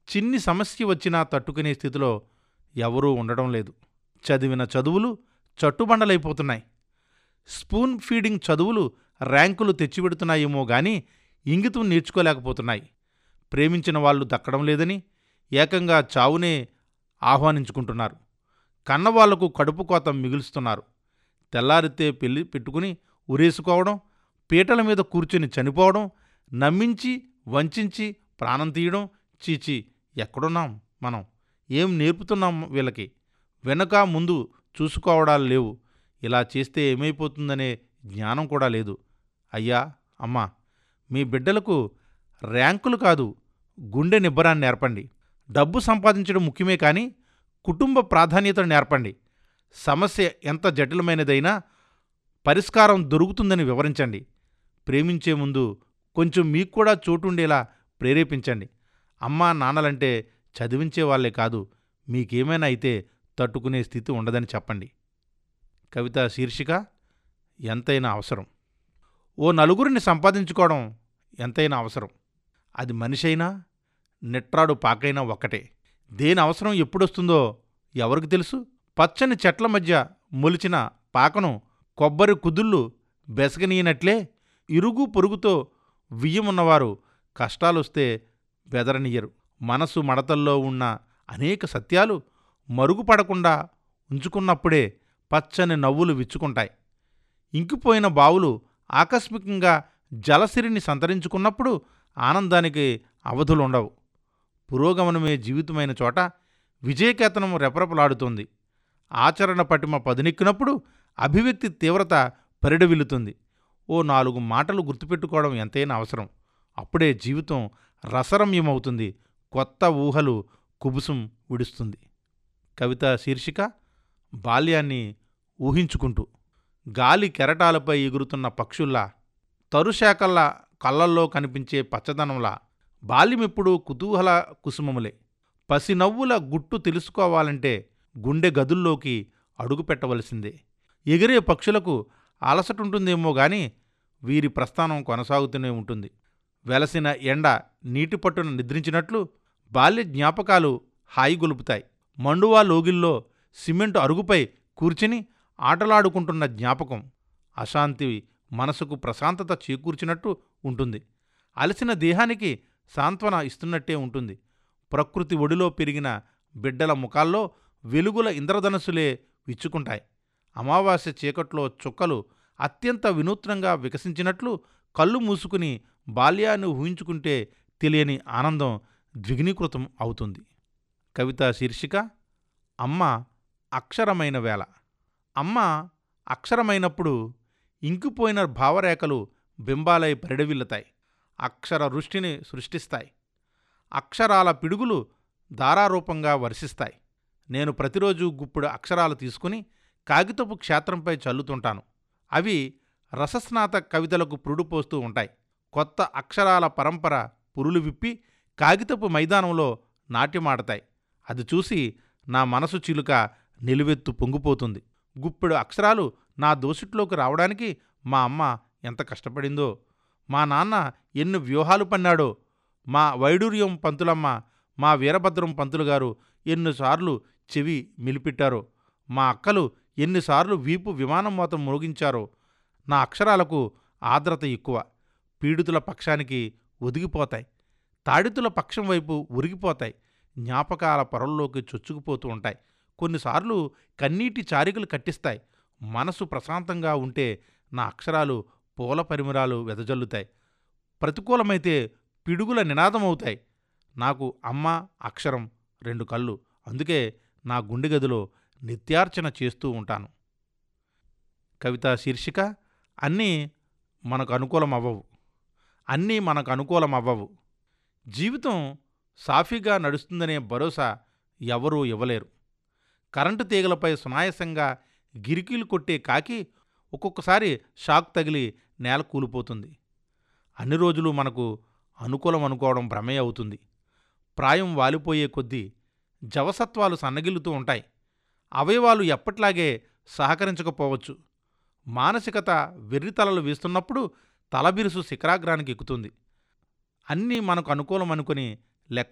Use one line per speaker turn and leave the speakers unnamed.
చిన్ని సమస్య వచ్చినా తట్టుకునే స్థితిలో ఎవరూ ఉండడం లేదు చదివిన చదువులు చట్టుబండలైపోతున్నాయి స్పూన్ ఫీడింగ్ చదువులు ర్యాంకులు తెచ్చిపెడుతున్నాయేమో గాని ఇంగితం నేర్చుకోలేకపోతున్నాయి ప్రేమించిన వాళ్ళు దక్కడం లేదని ఏకంగా చావునే ఆహ్వానించుకుంటున్నారు కన్నవాళ్లకు కడుపు కోత మిగులుస్తున్నారు తెల్లారితే పెళ్లి పెట్టుకుని ఉరేసుకోవడం పీటల మీద కూర్చుని చనిపోవడం నమ్మించి వంచించి ప్రాణం తీయడం చీచి ఎక్కడున్నాం మనం ఏం నేర్పుతున్నాం వీళ్ళకి వెనక ముందు చూసుకోవడాలు లేవు ఇలా చేస్తే ఏమైపోతుందనే జ్ఞానం కూడా లేదు అయ్యా అమ్మా మీ బిడ్డలకు ర్యాంకులు కాదు గుండె నిబ్బరాన్ని నేర్పండి డబ్బు సంపాదించడం ముఖ్యమే కానీ కుటుంబ ప్రాధాన్యతను నేర్పండి సమస్య ఎంత జటిలమైనదైనా పరిష్కారం దొరుకుతుందని వివరించండి ప్రేమించే ముందు కొంచెం మీకు కూడా చోటుండేలా ప్రేరేపించండి అమ్మా నాన్నలంటే చదివించే వాళ్ళే కాదు మీకేమైనా అయితే తట్టుకునే స్థితి ఉండదని చెప్పండి కవిత శీర్షిక ఎంతైనా అవసరం ఓ నలుగురిని సంపాదించుకోవడం ఎంతైనా అవసరం అది మనిషి అయినా నెట్రాడు పాకైనా ఒక్కటే దేని అవసరం ఎప్పుడొస్తుందో ఎవరికి తెలుసు పచ్చని చెట్ల మధ్య మొలిచిన పాకను కొబ్బరి కుదుళ్ళు బెసగనీయనట్లే ఇరుగు పొరుగుతో వియ్యమున్నవారు కష్టాలొస్తే బెదరనియ్యరు మనసు మడతల్లో ఉన్న అనేక సత్యాలు మరుగుపడకుండా ఉంచుకున్నప్పుడే పచ్చని నవ్వులు విచ్చుకుంటాయి ఇంకిపోయిన బావులు ఆకస్మికంగా జలసిరిని సంతరించుకున్నప్పుడు ఆనందానికి అవధులుండవు పురోగమనమే జీవితమైన చోట విజయకేతనం రెపరెపలాడుతుంది ఆచరణ పటిమ పదునెక్కినప్పుడు అభివ్యక్తి తీవ్రత పరిడవిల్లుతుంది ఓ నాలుగు మాటలు గుర్తుపెట్టుకోవడం ఎంతైనా అవసరం అప్పుడే జీవితం రసరమ్యమవుతుంది కొత్త ఊహలు కుబుసం విడుస్తుంది కవిత శీర్షిక బాల్యాన్ని ఊహించుకుంటూ గాలి కెరటాలపై ఎగురుతున్న పక్షుల్లా తరుశాఖల్లా కళ్ళల్లో కనిపించే పచ్చదనంలా బాల్యమెప్పుడు కుతూహల కుసుమములే పసినవ్వుల గుట్టు తెలుసుకోవాలంటే గుండె గదుల్లోకి అడుగు పెట్టవలసిందే ఎగిరే పక్షులకు అలసటుంటుందేమో గాని వీరి ప్రస్థానం కొనసాగుతూనే ఉంటుంది వెలసిన ఎండ నీటి పట్టున నిద్రించినట్లు బాల్య జ్ఞాపకాలు హాయి గొలుపుతాయి మండువా లోగిల్లో సిమెంటు అరుగుపై కూర్చుని ఆటలాడుకుంటున్న జ్ఞాపకం అశాంతి మనసుకు ప్రశాంతత చేకూర్చినట్టు ఉంటుంది అలసిన దేహానికి సాంత్వన ఇస్తున్నట్టే ఉంటుంది ప్రకృతి ఒడిలో పెరిగిన బిడ్డల ముఖాల్లో వెలుగుల ఇంద్రధనస్సులే విచ్చుకుంటాయి అమావాస్య చీకట్లో చుక్కలు అత్యంత వినూత్నంగా వికసించినట్లు కళ్ళు మూసుకుని బాల్యాన్ని ఊహించుకుంటే తెలియని ఆనందం ద్విగుణీకృతం అవుతుంది కవిత శీర్షిక అమ్మ అక్షరమైన వేళ అమ్మ అక్షరమైనప్పుడు ఇంకిపోయిన భావరేఖలు బింబాలై పరిడవిల్లుతాయి అక్షర వృష్టిని సృష్టిస్తాయి అక్షరాల పిడుగులు ధారారూపంగా వర్షిస్తాయి నేను ప్రతిరోజు గుప్పుడు అక్షరాలు తీసుకుని కాగితపు క్షేత్రంపై చల్లుతుంటాను అవి రసస్నాత కవితలకు పురుడు పోస్తూ ఉంటాయి కొత్త అక్షరాల పరంపర పురులు విప్పి కాగితపు మైదానంలో నాట్యమాడతాయి అది చూసి నా మనసు చిలుక నిలువెత్తు పొంగిపోతుంది గుప్పెడు అక్షరాలు నా దోసిట్లోకి రావడానికి మా అమ్మ ఎంత కష్టపడిందో మా నాన్న ఎన్ని వ్యూహాలు పన్నాడో మా వైడూర్యం పంతులమ్మ మా వీరభద్రం పంతులు గారు ఎన్నిసార్లు చెవి మిలిపిట్టారో మా అక్కలు ఎన్నిసార్లు వీపు విమానం మోత మోగించారో నా అక్షరాలకు ఆర్ద్రత ఎక్కువ పీడితుల పక్షానికి ఒదిగిపోతాయి తాడితుల పక్షం వైపు ఉరిగిపోతాయి జ్ఞాపకాల పొరల్లోకి చొచ్చుకుపోతూ ఉంటాయి కొన్నిసార్లు కన్నీటి చారికలు కట్టిస్తాయి మనసు ప్రశాంతంగా ఉంటే నా అక్షరాలు పూల పరిమరాలు వెదజల్లుతాయి ప్రతికూలమైతే పిడుగుల నినాదమవుతాయి నాకు అమ్మ అక్షరం రెండు కళ్ళు అందుకే నా గుండె గదిలో నిత్యార్చన చేస్తూ ఉంటాను కవిత శీర్షిక అన్నీ మనకు అనుకూలం అవ్వవు అన్నీ మనకు అనుకూలం అవ్వవు జీవితం సాఫీగా నడుస్తుందనే భరోసా ఎవరూ ఇవ్వలేరు కరెంటు తీగలపై సునాయాసంగా గిరికీలు కొట్టే కాకి ఒక్కొక్కసారి షాక్ తగిలి నేల కూలిపోతుంది అన్ని రోజులు మనకు అనుకూలం అనుకోవడం భ్రమే అవుతుంది ప్రాయం వాలిపోయే కొద్దీ జవసత్వాలు సన్నగిల్లుతూ ఉంటాయి అవయవాలు ఎప్పట్లాగే సహకరించకపోవచ్చు మానసికత వెర్రితలలు వేస్తున్నప్పుడు తలబిరుసు శిఖరాగ్రానికి ఎక్కుతుంది అన్నీ మనకు అనుకూలం అనుకుని లెక్క